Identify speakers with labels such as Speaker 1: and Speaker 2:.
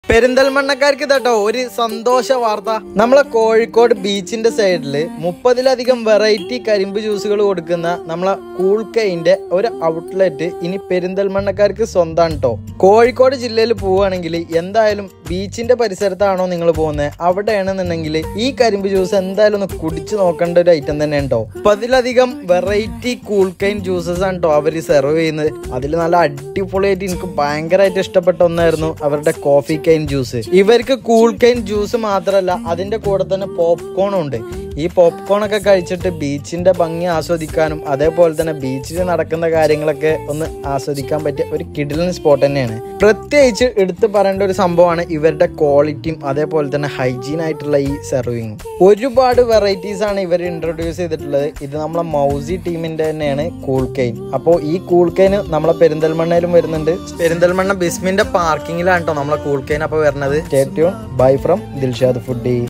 Speaker 1: പെരിന്തൽമണ്ണക്കാർക്ക് ഇതാട്ടോ ഒരു സന്തോഷ വാർത്ത നമ്മളെ കോഴിക്കോട് ബീച്ചിന്റെ സൈഡില് മുപ്പതിലധികം വെറൈറ്റി കരിമ്പ് ജ്യൂസുകൾ കൊടുക്കുന്ന നമ്മളെ കൂൾ കൈന്റെ ഒരു ഔട്ട്ലെറ്റ് ഇനി പെരിന്തൽമണ്ണക്കാർക്ക് സ്വന്തമാണ് കേട്ടോ കോഴിക്കോട് ജില്ലയിൽ പോവുകയാണെങ്കിൽ എന്തായാലും ബീച്ചിന്റെ പരിസരത്താണോ നിങ്ങൾ പോകുന്നത് അവിടെയാണെന്നുണ്ടെങ്കിൽ ഈ കരിമ്പ് ജ്യൂസ് എന്തായാലും ഒന്ന് കുടിച്ചു നോക്കേണ്ട ഒരു ഐറ്റം തന്നെ ഉണ്ടോ മുപ്പതിലധികം വെറൈറ്റി കൂൾ കൈൻ ജ്യൂസസ് ആണ് കേട്ടോ അവർ സെർവ് ചെയ്യുന്നത് അതിൽ നല്ല അടിപൊളിയായിട്ട് എനിക്ക് ഭയങ്കരമായിട്ട് ഇഷ്ടപ്പെട്ട ഒന്നായിരുന്നു അവരുടെ കോഫി കൈൻ ജ്യൂസ് ഇവർക്ക് കൂൾ കൈൻ ജ്യൂസ് മാത്രമല്ല അതിന്റെ കൂടെ തന്നെ പോപ്കോണും ഉണ്ട് ഈ പോപ്കോൺ ഒക്കെ കഴിച്ചിട്ട് ബീച്ചിന്റെ ഭംഗി ആസ്വദിക്കാനും അതേപോലെ തന്നെ ബീച്ചിൽ നടക്കുന്ന കാര്യങ്ങളൊക്കെ ഒന്ന് ആസ്വദിക്കാൻ പറ്റിയ ഒരു കിഡിലൻ സ്പോട്ട് തന്നെയാണ് പ്രത്യേകിച്ച് എടുത്തു പറയേണ്ട ഒരു സംഭവമാണ് ഇവരുടെ ക്വാളിറ്റിയും അതേപോലെ തന്നെ ഹൈജീൻ ആയിട്ടുള്ള ഈ സെർവിങ് ഒരുപാട് വെറൈറ്റീസ് ആണ് ഇവർ ഇൻട്രൊഡ്യൂസ് ചെയ്തിട്ടുള്ളത് ഇത് നമ്മളെ മൗസി ടീമിന്റെ തന്നെയാണ് കൂൾ കെയിൻ അപ്പോൾ ഈ കൂൾ കെയിൻ നമ്മളെ പെരിന്തൽമണ്ണയിലും വരുന്നുണ്ട് പെരിന്തൽമണ്ണ ബിസ്മിന്റെ പാർക്കിങ്ങിലാണ് കേട്ടോ നമ്മളെ കൂൾ കെയിൻ അപ്പോൾ വരുന്നത് stay tuned bye from Dilshad foodie